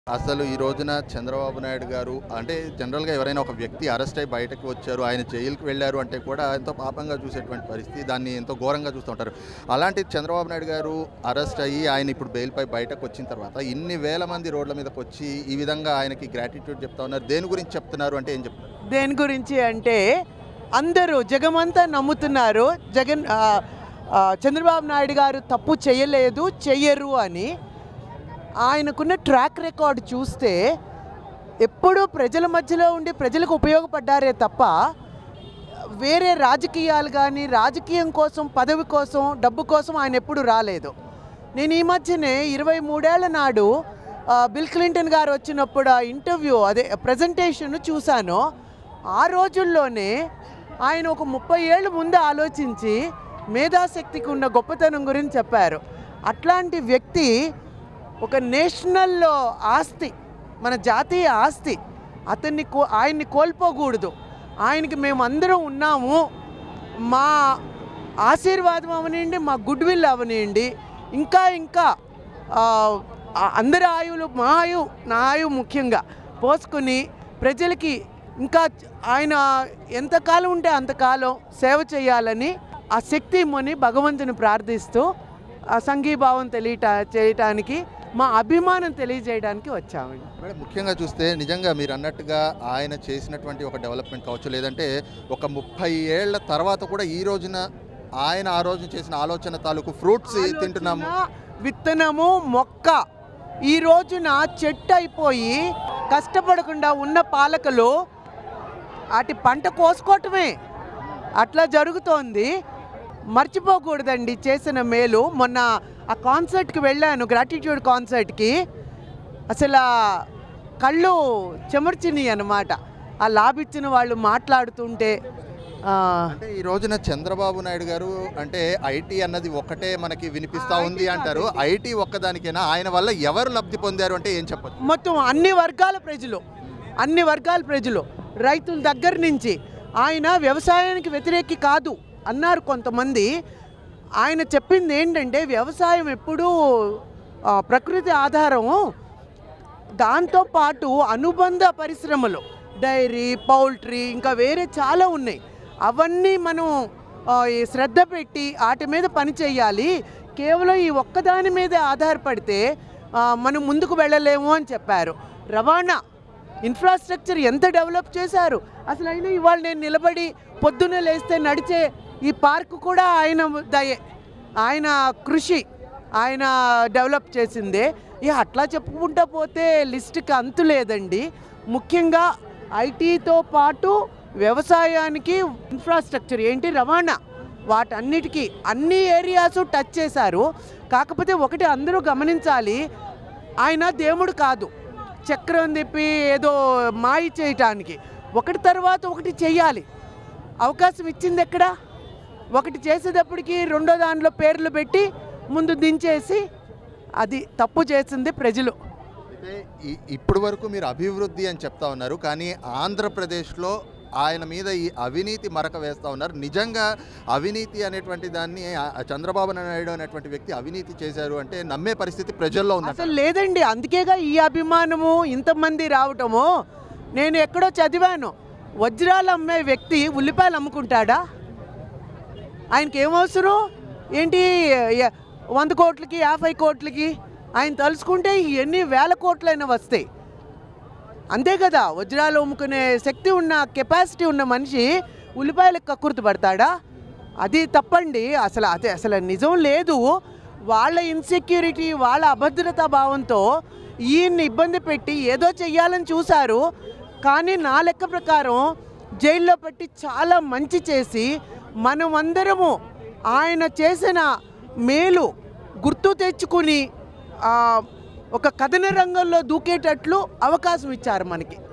అసలు ఈ రోజున చంద్రబాబు నాయుడు గారు అంటే జనరల్గా ఎవరైనా ఒక వ్యక్తి అరెస్ట్ అయి బయటకు వచ్చారు ఆయన జైలుకి వెళ్ళారు అంటే కూడా ఎంతో పాపంగా చూసేటువంటి పరిస్థితి దాన్ని ఎంతో ఘోరంగా చూస్తుంటారు అలాంటి చంద్రబాబు నాయుడు గారు అరెస్ట్ అయ్యి ఆయన ఇప్పుడు బెయిల్పై బయటకు వచ్చిన తర్వాత ఇన్ని వేల మంది రోడ్ల మీదకి వచ్చి ఈ విధంగా ఆయనకి గ్రాటిట్యూడ్ చెప్తా ఉన్నారు దేని గురించి చెప్తున్నారు అంటే ఏం చెప్తున్నారు దేని గురించి అంటే అందరూ జగమంతా నమ్ముతున్నారు జగన్ ఆ, ఆ, చంద్రబాబు నాయుడు గారు తప్పు చేయలేదు చెయ్యరు అని ఆయనకున్న ట్రాక్ రికార్డ్ చూస్తే ఎప్పుడూ ప్రజల మధ్యలో ఉండి ప్రజలకు ఉపయోగపడ్డారే తప్ప వేరే రాజకీయాలు కానీ రాజకీయం కోసం పదవి కోసం డబ్బు కోసం ఆయన ఎప్పుడు రాలేదు నేను ఈ మధ్యనే ఇరవై మూడేళ్ల నాడు ఆ, బిల్ క్లింటన్ గారు వచ్చినప్పుడు ఆ ఇంటర్వ్యూ అదే ప్రజెంటేషన్ చూశాను ఆ రోజుల్లోనే ఆయన ఒక ముప్పై ఏళ్ళ ముందు ఆలోచించి మేధాశక్తికి ఉన్న గొప్పతనం గురించి చెప్పారు అట్లాంటి వ్యక్తి ఒక నేషనల్ ఆస్తి మన జాతీయ ఆస్తి అతన్ని కో ఆయన్ని కోల్పోకూడదు ఆయనకి మేము అందరం ఉన్నాము మా ఆశీర్వాదం అవనివ్వండి మా గుడ్ విల్ అవనివ్వండి ఇంకా ఇంకా ఆ, ఆ అందరి ఆయువులు మా ఆయు నా ఆయువు ముఖ్యంగా పోసుకుని ప్రజలకి ఇంకా ఆయన ఎంతకాలం ఉంటే అంతకాలం సేవ చేయాలని ఆ శక్తి ఇమ్మని భగవంతుని ప్రార్థిస్తూ ఆ సంఘీభావం తెలియట చేయటానికి మా అభిమానం తెలియజేయడానికి వచ్చామండి మేడం ముఖ్యంగా చూస్తే నిజంగా మీరు అన్నట్టుగా ఆయన చేసినటువంటి ఒక డెవలప్మెంట్ కావచ్చు లేదంటే ఒక ముప్పై ఏళ్ల తర్వాత కూడా ఈ రోజున ఆయన ఆ రోజు చేసిన ఆలోచన తాలూకు ఫ్రూట్స్ తింటున్నాము ఆలోచన, విత్తనము మొక్క ఈ రోజున చెట్టు అయిపోయి కష్టపడకుండా ఉన్న పాలకులు వాటి పంట కోసుకోవటమే అట్లా జరుగుతోంది మర్చిపోకూడదండి చేసిన మేలు మొన్న ఆ కాన్సర్ట్కి వెళ్ళాను గ్రాటిట్యూడ్ కాన్సర్ట్కి అసలు ఆ కళ్ళు చెమర్చినాయి అన్నమాట ఆ లాభిచ్చిన వాళ్ళు మాట్లాడుతుంటే ఆ, అంటే ఈ రోజున చంద్రబాబు నాయుడు గారు అంటే ఐటీ అన్నది ఒక్కటే మనకి వినిపిస్తా ఉంది అంటారు ఐటీ ఒక్కదానికైనా ఆయన వల్ల ఎవరు లబ్ధి పొందారు అంటే ఏం చెప్పచ్చు మొత్తం అన్ని వర్గాల ప్రజలు అన్ని వర్గాల ప్రజలు రైతుల దగ్గర నుంచి ఆయన వ్యవసాయానికి వ్యతిరేకి కాదు అన్నారు కొంతమంది ఆయన చెప్పింది ఏంటంటే వ్యవసాయం ఎప్పుడూ ఆ, ప్రకృతి ఆధారం దాంతోపాటు అనుబంధ పరిశ్రమలు డైరీ పౌల్ట్రీ ఇంకా వేరే చాలా ఉన్నాయి అవన్నీ మనం ఆ, ఈ శ్రద్ధ పెట్టి వాటి మీద పని చేయాలి కేవలం ఈ ఒక్కదాని మీదే ఆధారపడితే ఆ, మనం ముందుకు వెళ్ళలేము అని చెప్పారు రవాణా ఇన్ఫ్రాస్ట్రక్చర్ ఎంత డెవలప్ చేశారు అసలు అయినా ఇవాళ నేను నిలబడి పొద్దున్నే లేస్తే నడిచే ఈ పార్కు కూడా ఆయన దయే ఆయన కృషి ఆయన డెవలప్ చేసిందే ఇక అట్లా చెప్పుకుంటా పోతే లిస్ట్కి అంతు లేదండి ముఖ్యంగా ఐటీతో పాటు వ్యవసాయానికి ఇన్ఫ్రాస్ట్రక్చర్ ఏంటి రవాణా వాటన్నిటికీ అన్ని ఏరియాస్ టచ్ చేశారు కాకపోతే ఒకటి అందరూ గమనించాలి ఆయన దేవుడు కాదు చక్రం తిప్పి ఏదో మాయ చేయటానికి ఒకటి తర్వాత ఒకటి చెయ్యాలి అవకాశం ఇచ్చింది ఎక్కడ ఒకటి చేసేటప్పటికి రెండో దానిలో పేర్లు పెట్టి ముందు దించేసి అది తప్పు చేసింది ప్రజలు అయితే ఈ- ఇప్పటి వరకు మీరు అభివృద్ధి అని చెప్తా ఉన్నారు కానీ ఆంధ్రప్రదేశ్లో ఆయన మీద ఈ అవినీతి మరక వేస్తూ ఉన్నారు నిజంగా అవినీతి అనేటువంటి దాన్ని ఆ- ఆ చంద్రబాబు నాయుడు అనేటువంటి వ్యక్తి అవినీతి చేశారు అంటే నమ్మే పరిస్థితి ప్రజల్లో ఉంది అసలు లేదండి అందుకేగా ఈ అభిమానము ఇంతమంది రావటము నేను ఎక్కడో చదివాను వజ్రాలు అమ్మే వ్యక్తి ఉల్లిపాయలు అమ్ముకుంటాడా ఆయనకి ఏమవసరం ఏంటి య- వంద కోట్లకి యాభై కోట్లకి ఆయన తలుచుకుంటే ఎన్ని వేల కోట్లైనా వస్తాయి అంతే కదా వజ్రాలు అమ్ముకునే శక్తి ఉన్న కెపాసిటీ ఉన్న మనిషి ఉల్లిపాయలకు కక్కుర్తి పడతాడా అది తప్పండి అసలు అదే అసలు నిజం లేదు వాళ్ళ ఇన్సెక్యూరిటీ వాళ్ళ అభద్రతా భావంతో ఈయన్ని ఇబ్బంది పెట్టి ఏదో చెయ్యాలని చూశారు కానీ నా లెక్క ప్రకారం జైల్లో పెట్టి చాలా మంచి చేసి మనమందరము ఆయన చేసిన మేలు గుర్తు తెచ్చుకుని ఆ, ఒక కథన రంగంలో దూకేటట్లు అవకాశం ఇచ్చారు మనకి